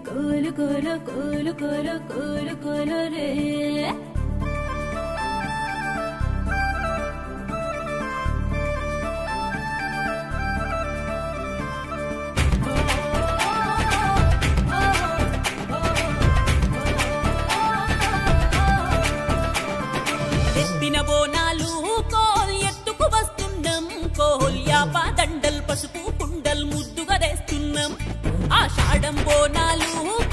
కోలు కోలు కోలు కోలు కోలు కోలు రే ఎత్తిన బోనాలు కోల్ ఎత్తుకు వస్తున్నాం కోల్ యాప దండల్ పసుపు కుండల్ ముద్దుగా తెస్తున్నాం ఆషాఢం బోనాలు